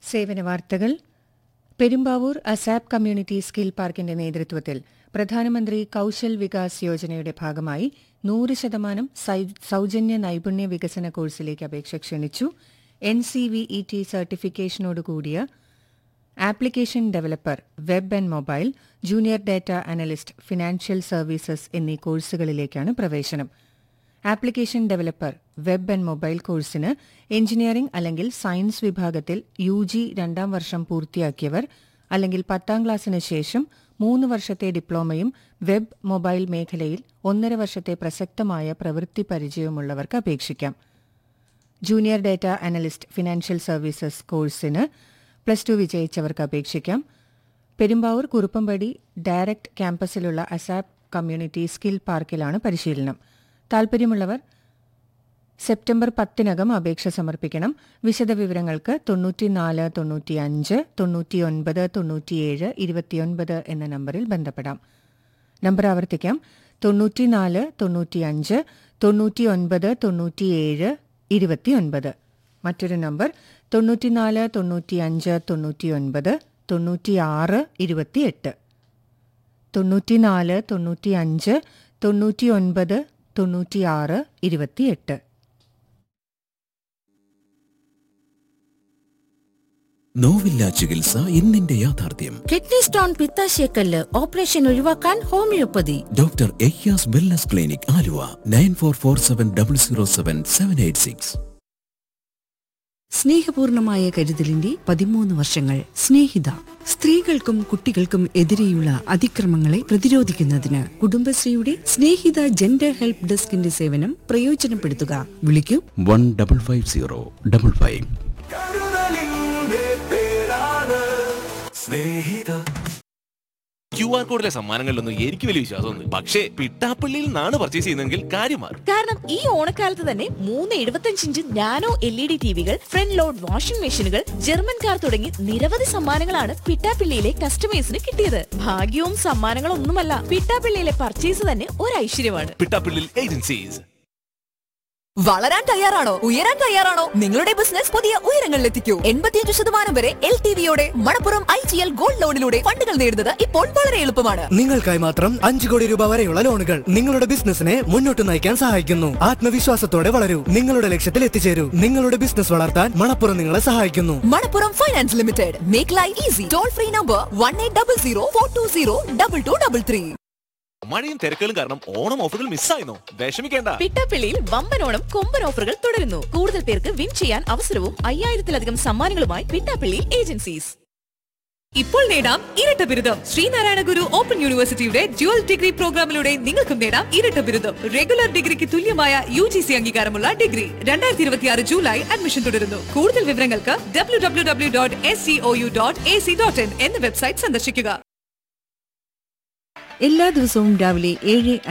സേവന വാർത്തകൾ Perumbavoor ASAP community skill പാർക്കിന്റെ നേതൃത്വത്തിൽ പ്രധാനമന്ത്രി കൌശൽ വികാസ് യോജനയുടെ ഭാഗമായി നൂറ് ശതമാനം സൈ- സൌജന്യ നൈപുണ്യ വികസന കോഴ്സിലേക്ക് അപേക്ഷ ക്ഷണിച്ചു N C V E T സർട്ടിഫിക്കേഷനോടുകൂടിയ application developer web and mobile junior data analyst financial services എന്നീ കോഴ്സുകളിലേക്കാണ് പ്രവേശനം application developer web and mobile കോഴ്സിന് എഞ്ചിനീയറിംഗ് അല്ലെങ്കിൽ സയൻസ് വിഭാഗത്തിൽ യു ജി രണ്ടാം വർഷം പൂർത്തിയാക്കിയവർ അല്ലെങ്കിൽ പത്താം ക്ലാസ്സിന് ശേഷം മൂന്ന് വർഷത്തെ ഡിപ്ലോമയും വെബ് മൊബൈൽ മേഖലയിൽ ഒന്നര വർഷത്തെ പ്രസക്തമായ പ്രവൃത്തി പരിചയവുമുള്ളവർക്ക് അപേക്ഷിക്കാം junior data analyst financial services കോഴ്സിന് പ്ലസ് ടു വിജയിച്ചവർക്ക് അപേക്ഷിക്കാം പെരുമ്പാവൂർ കുറുപ്പമ്പടി ഡയറക്ട് ക്യാമ്പസിലുള്ള അസാപ് കമ്മ്യൂണിറ്റി സ്കിൽ പാർക്കിലാണ് പരിശീലനം താൽപ്പര്യമുള്ളവർ സെപ്റ്റംബർ പത്തിനകം അപേക്ഷ സമർപ്പിക്കണം വിശദവിവരങ്ങൾക്ക് തൊണ്ണൂറ്റിനാല് തൊണ്ണൂറ്റിയഞ്ച് തൊണ്ണൂറ്റിയൊൻപത് തൊണ്ണൂറ്റിയേഴ് ഇരുപത്തിയൊൻപത് എന്ന നമ്പറിൽ ബന്ധപ്പെടാം നമ്പർ ആവർത്തിക്കാം തൊണ്ണൂറ്റിനാല് തൊണ്ണൂറ്റിയഞ്ച് തൊണ്ണൂറ്റിയൊൻപത് തൊണ്ണൂറ്റിയേഴ് ഇരുപത്തിയൊൻപത് മറ്റൊരു നമ്പർ തൊണ്ണൂറ്റിനാല് തൊണ്ണൂറ്റിയഞ്ച് തൊണ്ണൂറ്റിയൊൻപത് തൊണ്ണൂറ്റിയാറ് ഇരുപത്തിയെട്ട് തൊണ്ണൂറ്റിനാല് തൊണ്ണൂറ്റിയഞ്ച് തൊണ്ണൂറ്റിയൊൻപത് തൊണ്ണൂറ്റിയാറ് ഇരുപത്തിയെട്ട് നോവില്ല ചികിത്സ ഇന്നിന്റെ യാഥാർത്ഥ്യം കിഡ്നി സ്റ്റോൺ പിത്താശയക്കല്ല് ഓപ്പറേഷൻ ഒഴിവാക്കാൻ homoeopathy doctor Ayyas wellness clinic Aluva nine four four seven double zero seven seven eight six സ്നേഹപൂർണമായ കരുതലിന്റെ പതിമൂന്ന് വർഷങ്ങൾ സ്നേഹിത സ്ത്രീകൾക്കും കുട്ടികൾക്കും എതിരെയുള്ള അതിക്രമങ്ങളെ പ്രതിരോധിക്കുന്നതിന് കുടുംബശ്രീയുടെ സ്നേഹിത ജെൻഡർ ഹെൽപ്പ് ഡെസ്കിന്റെ സേവനം പ്രയോജനപ്പെടുത്തുക വിളിക്കൂ one double five zero double five കരുതലിന്റെ പേരാണ് സ്നേഹിത ക്യു ആർ കോഡിലെ സമ്മാനങ്ങളിലൊന്നും എനിക്ക് വലിയ വിശ്വാസമൊന്നും പക്ഷേ പിട്ടാപ്പള്ളിയിൽ നിന്നാണ് പർച്ചേസ് ചെയ്യുന്നതെങ്കിൽ കാര്യം മാറും കാരണം ഈ ഓണക്കാലത്ത് തന്നെ മൂന്ന് എഴുപത്തഞ്ച് inch nano L E D ടിവികൾ ഫ്രണ്ട് ലോഡ് വാഷിംഗ് മെഷീനുകൾ ജർമ്മൻ കാർ തുടങ്ങി നിരവധി സമ്മാനങ്ങളാണ് പിട്ടാപ്പിള്ളിയിലെ കസ്റ്റമേഴ്സിന് കിട്ടിയത് ഭാഗ്യവും സമ്മാനങ്ങളൊന്നുമല്ല പിട്ടാപ്പിള്ളിയിലെ പർച്ചേസ് തന്നെ ഒരു ഐശ്വര്യമാണ് പിട്ടാപ്പള്ളിയിൽ ഏജൻസീസ് വളരാൻ തയ്യാറാണോ ഉയരാൻ തയ്യാറാണോ നിങ്ങളുടെ ബിസിനസ് പുതിയ ഉയരങ്ങളിലെത്തിക്കൂ എൺപത്തിയഞ്ച് ശതമാനം വരെ എൽ ടി വിയോടെ Manappuram I G L gold ലോണിലൂടെ ഫണ്ടുകൾ നേടുന്നത് ഇപ്പോൾ വളരെ എളുപ്പമാണ് നിങ്ങൾക്കായി മാത്രം അഞ്ചു കോടി രൂപ വരെയുള്ള ലോണുകൾ നിങ്ങളുടെ ബിസിനസിനെ മുന്നോട്ട് നയിക്കാൻ സഹായിക്കുന്നു ആത്മവിശ്വാസത്തോടെ വളരൂ നിങ്ങളുടെ ലക്ഷ്യത്തിൽ എത്തിച്ചേരൂ നിങ്ങളുടെ ബിസിനസ് വളർത്താൻ മണപ്പുറം നിങ്ങളെ സഹായിക്കുന്നു Manappuram finance limited make life easy toll free number one eight double zero four two zero double two double three മഴയും തിരക്കുകളും കാരണം ഓണം ഓഫറുകൾ മിസ്സായിരുന്നു വിഷമിക്കേണ്ട പിട്ടാപ്പിള്ളിയിൽ വമ്പൻ ഓണം കൊമ്പൻ ഓഫറുകൾ തുടരുന്നു കൂടുതൽ പേർക്ക് വിൻ ചെയ്യാൻ അവസരവും അയ്യായിരത്തിലധികം സമ്മാനങ്ങളുമായി പിട്ടാപ്പിള്ളി ഏജൻസീസ് ഇപ്പോൾ നേടാം ഇരട്ട ബിരുദം ശ്രീനാരായണ ഗുരു ഓപ്പൺ യൂണിവേഴ്സിറ്റിയുടെ ഡ്യുവൽ ഡിഗ്രി പ്രോഗ്രാമിലൂടെ നിങ്ങൾക്കും നേടാം ഇരട്ട ബിരുദം റെഗുലർ ഡിഗ്രിക്ക് തുല്യമായ യു ജി സി അംഗീകാരമുള്ള ഡിഗ്രി രണ്ടായിരത്തി ഇരുപത്തിയാറ് ജൂലൈ അഡ്മിഷൻ തുടരുന്നു കൂടുതൽ വിവരങ്ങൾക്ക് W W W dot S C O U dot A C dot in എന്ന വെബ്സൈറ്റ് സന്ദർശിക്കുക എല്ലാ ദിവസവും രാവിലെ ഏഴ്